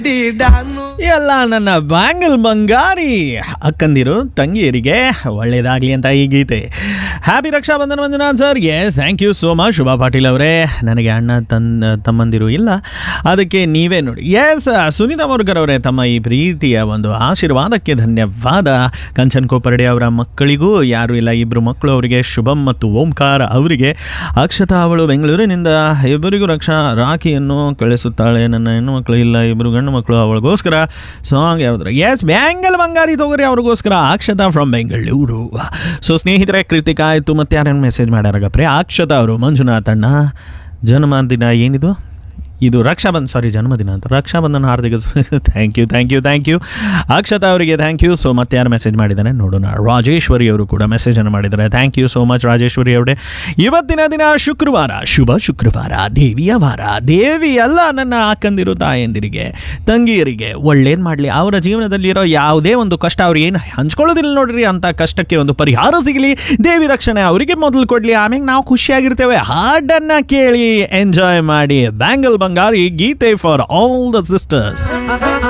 ಎಲ್ಲ ನನ್ನ ಬ್ಯಾಂಗಲ್ ಬಂಗಾರಿ ಅಕ್ಕಂದಿರು ತಂಗಿಯರಿಗೆ ಒಳ್ಳೇದಾಗ್ಲಿ ಅಂತ ಈ ಗೀತೆ happy Raksha Bandhan Manjunath sir yes thank you so much Shubha Patil ಅವರೇ ನನಗೆ ಅಣ್ಣ ತನ್ ತಮ್ಮಂದಿರು ಇಲ್ಲ ಅದಕ್ಕೆ ನೀವೇ ನೋಡಿ ಎಸ್ ಸುನೀತಾ ಮೋರ್ಕರ್ ಅವರೇ ತಮ್ಮ ಈ ಪ್ರೀತಿಯ ಒಂದು ಆಶೀರ್ವಾದಕ್ಕೆ ಧನ್ಯವಾದ ಕಂಚನ್ ಕೋಪರ್ಡೆ ಅವರ ಮಕ್ಕಳಿಗೂ ಯಾರು ಇಲ್ಲ ಇಬ್ಬರು ಮಕ್ಕಳು ಅವರಿಗೆ ಶುಭಂ ಮತ್ತು ಓಂಕಾರ ಅವರಿಗೆ ಅಕ್ಷತಾ ಅವಳು ಬೆಂಗಳೂರಿನಿಂದ ಇಬ್ಬರಿಗೂ ರಕ್ಷಾ ರಾಖಿಯನ್ನು ಕಳಿಸುತ್ತಾಳೆ ನನ್ನ ಹೆಣ್ಣು ಮಕ್ಕಳು ಇಲ್ಲ ಇಬ್ಬರು ಗಂಡು ಮಕ್ಕಳು ಅವಳಿಗೋಸ್ಕರ ಸಾಂಗ್ ಯಾವ್ದ್ರ ಎಸ್ ಬ್ಯಾಂಗಲ್ ಬಂಗಾರಿ ತಗೋರಿ ಅವ್ರಿಗೋಸ್ಕರ ಅಕ್ಷತಾ ಫ್ರಮ್ ಬೆಂಗಳೂರು ಸೊ ಸ್ನೇಹಿತರೆ ಕೃತಿಕಾ ಆಯಿತು ಮತ್ತೆ ಯಾರೇನು ಮೆಸೇಜ್ ಮಾಡ್ಯಾರಗಪ್ರೆ ಅಕ್ಷತಾ ಅವರು ಮಂಜುನಾಥ್ ಅಣ್ಣ ಜನ್ಮದಿನ ಏನಿದು ಇದು ರಕ್ಷಾಬಂಧನ ಸಾರಿ ಜನ್ಮದಿನ ಅಂತ ರಕ್ಷಾಬಂಧನ ಹಾರ್ದಿಕ thank you thank you thank you Akshata ಅವರಿಗೆ ಥ್ಯಾಂಕ್ ಯು ಸೊ ಮತ್ತೆ ಯಾರು ಮೆಸೇಜ್ ಮಾಡಿದ್ದಾರೆ ನೋಡೋಣ ರಾಜೇಶ್ವರಿ ಅವರು ಕೂಡ ಮೆಸೇಜನ್ನು ಮಾಡಿದ್ದಾರೆ thank you so much Rajeshwari ಅವರೇ ಇವತ್ತಿನ ದಿನ ಶುಕ್ರವಾರ ಶುಭ ಶುಕ್ರವಾರ ದೇವಿಯ ವಾರ ದೇವಿ ಎಲ್ಲ ನನ್ನ ಅಕ್ಕಂದಿರು ತಾಯಂದಿರಿಗೆ ತಂಗಿಯರಿಗೆ ಒಳ್ಳೇದು ಮಾಡಲಿ ಅವರ ಜೀವನದಲ್ಲಿರೋ ಯಾವುದೇ ಒಂದು ಕಷ್ಟ ಅವ್ರಿಗೆ ಏನು ಹಂಚ್ಕೊಳ್ಳೋದಿಲ್ಲ ನೋಡ್ರಿ ಅಂತ ಕಷ್ಟಕ್ಕೆ ಒಂದು ಪರಿಹಾರ ಸಿಗಲಿ ದೇವಿ ರಕ್ಷಣೆ ಅವರಿಗೆ ಮೊದಲು ಕೊಡಲಿ ಆಮೇಲೆ ನಾವು ಖುಷಿಯಾಗಿರ್ತೇವೆ ಹಾಡನ್ನು ಕೇಳಿ ಎಂಜಾಯ್ ಮಾಡಿ ಬ್ಯಾಂಗಲ್ ಬಂಗಾರಿ ಗೀತೆ ಫಾರ್ ಆಲ್ ದ ಸಿಸ್ಟರ್ಸ್